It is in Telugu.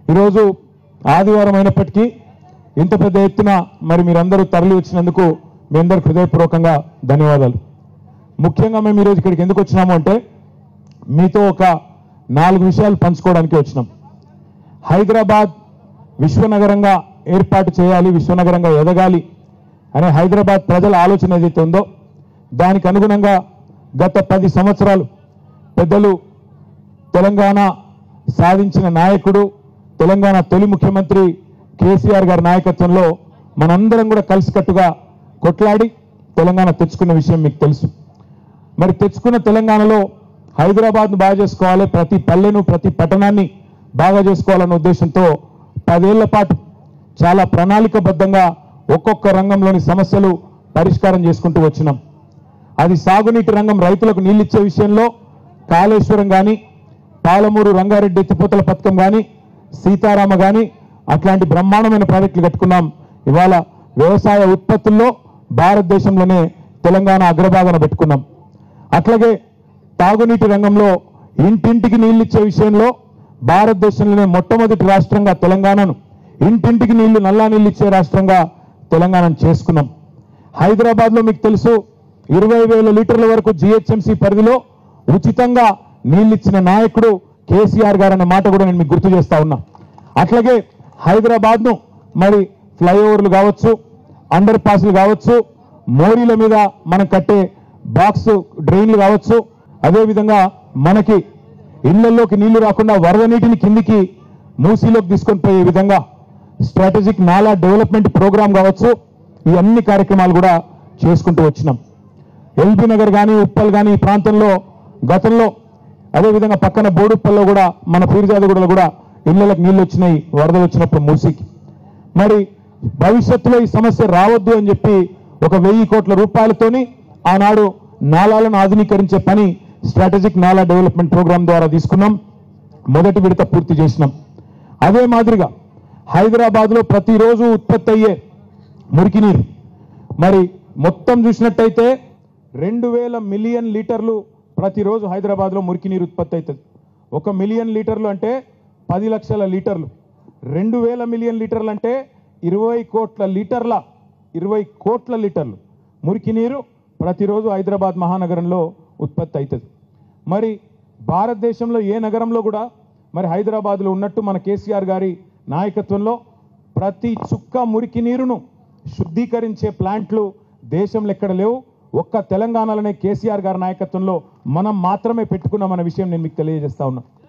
ఈరోజు ఆదివారం అయినప్పటికీ ఇంత పెద్ద ఎత్తున మరి మీరందరూ తరలి వచ్చినందుకు మీ అందరికి హృదయపూర్వకంగా ధన్యవాదాలు ముఖ్యంగా మేము ఈరోజు ఇక్కడికి ఎందుకు వచ్చినాము అంటే మీతో ఒక నాలుగు విషయాలు పంచుకోవడానికి వచ్చినాం హైదరాబాద్ విశ్వనగరంగా ఏర్పాటు చేయాలి విశ్వనగరంగా ఎదగాలి అనే హైదరాబాద్ ప్రజల ఆలోచన ఏదైతే ఉందో దానికి అనుగుణంగా గత పది సంవత్సరాలు పెద్దలు తెలంగాణ సాధించిన నాయకుడు తెలంగాణ తొలి ముఖ్యమంత్రి కేసీఆర్ గారి నాయకత్వంలో మనందరం కూడా కలిసికట్టుగా కొట్లాడి తెలంగాణ తెచ్చుకున్న విషయం మీకు తెలుసు మరి తెచ్చుకున్న తెలంగాణలో హైదరాబాద్ను బాగా చేసుకోవాలి ప్రతి పల్లెను ప్రతి పట్టణాన్ని బాగా చేసుకోవాలన్న ఉద్దేశంతో పదేళ్ల పాటు చాలా ప్రణాళికబద్ధంగా ఒక్కొక్క రంగంలోని సమస్యలు పరిష్కారం చేసుకుంటూ వచ్చినాం అది సాగునీటి రంగం రైతులకు నీళ్ళిచ్చే విషయంలో కాళేశ్వరం కానీ పాలమూరు రంగారెడ్డి ఎత్తిపోతల పథకం కానీ సీతారామ కానీ అట్లాంటి బ్రహ్మాండమైన ప్రాజెక్టులు కట్టుకున్నాం ఇవాళ వ్యవసాయ ఉత్పత్తుల్లో భారతదేశంలోనే తెలంగాణ అగ్రభాగాన పెట్టుకున్నాం అట్లాగే తాగునీటి రంగంలో ఇంటింటికి నీళ్ళిచ్చే విషయంలో భారతదేశంలోనే మొట్టమొదటి రాష్ట్రంగా తెలంగాణను ఇంటింటికి నీళ్లు నల్లా నీళ్ళు ఇచ్చే రాష్ట్రంగా తెలంగాణను చేసుకున్నాం హైదరాబాద్లో మీకు తెలుసు ఇరవై వేల లీటర్ల వరకు జిహెచ్ఎంసీ పరిధిలో ఉచితంగా నీళ్ళిచ్చిన నాయకుడు కేసీఆర్ గారు అనే మాట కూడా నేను మీకు గుర్తు చేస్తా ఉన్నా అట్లాగే హైదరాబాద్ను మరి ఫ్లైఓవర్లు కావచ్చు అండర్ పాస్లు కావచ్చు మోరీల మీద మనం కట్టే బాక్స్ డ్రైన్లు కావచ్చు అదేవిధంగా మనకి ఇళ్లలోకి నీళ్లు రాకుండా వరద నీటిని కిందికి మూసీలోకి తీసుకొని పోయే విధంగా స్ట్రాటజిక్ నాలా డెవలప్మెంట్ ప్రోగ్రామ్ కావచ్చు ఈ అన్ని కార్యక్రమాలు కూడా చేసుకుంటూ వచ్చినాం ఎల్బీ నగర్ కానీ ఉప్పల్ కానీ ఈ ప్రాంతంలో గతంలో అదేవిధంగా పక్కన బోడుప్పల్లో కూడా మన పీర్జాదగూడలో కూడా ఇళ్లకు నీళ్లు వచ్చినాయి వరదలు వచ్చినప్పుడు మూసీకి మరి భవిష్యత్తులో ఈ సమస్య రావద్దు అని చెప్పి ఒక వెయ్యి కోట్ల రూపాయలతోని ఆనాడు నాలాలను ఆధునీకరించే పని స్ట్రాటజిక్ నాలా డెవలప్మెంట్ ప్రోగ్రామ్ ద్వారా తీసుకున్నాం మొదటి విడత పూర్తి చేసినాం అదే మాదిరిగా హైదరాబాద్లో ప్రతిరోజు ఉత్పత్తి అయ్యే మురికి నీరు మరి మొత్తం చూసినట్టయితే రెండు వేల మిలియన్ లీటర్లు ప్రతిరోజు హైదరాబాద్లో మురికి నీరు ఉత్పత్తి అవుతుంది ఒక మిలియన్ లీటర్లు అంటే పది లక్షల లీటర్లు రెండు వేల మిలియన్ లీటర్లు అంటే ఇరవై కోట్ల లీటర్ల ఇరవై కోట్ల లీటర్లు మురికి నీరు ప్రతిరోజు హైదరాబాద్ మహానగరంలో ఉత్పత్తి అవుతుంది మరి భారతదేశంలో ఏ నగరంలో కూడా మరి హైదరాబాద్లో ఉన్నట్టు మన కేసీఆర్ గారి నాయకత్వంలో ప్రతి చుక్క మురికి నీరును శుద్ధీకరించే ప్లాంట్లు దేశంలో ఎక్కడ లేవు ఒక్క తెలంగాణలోనే కేసీఆర్ గారి నాయకత్వంలో మనం మాత్రమే పెట్టుకున్నామన్న విషయం నేను మీకు తెలియజేస్తా ఉన్నా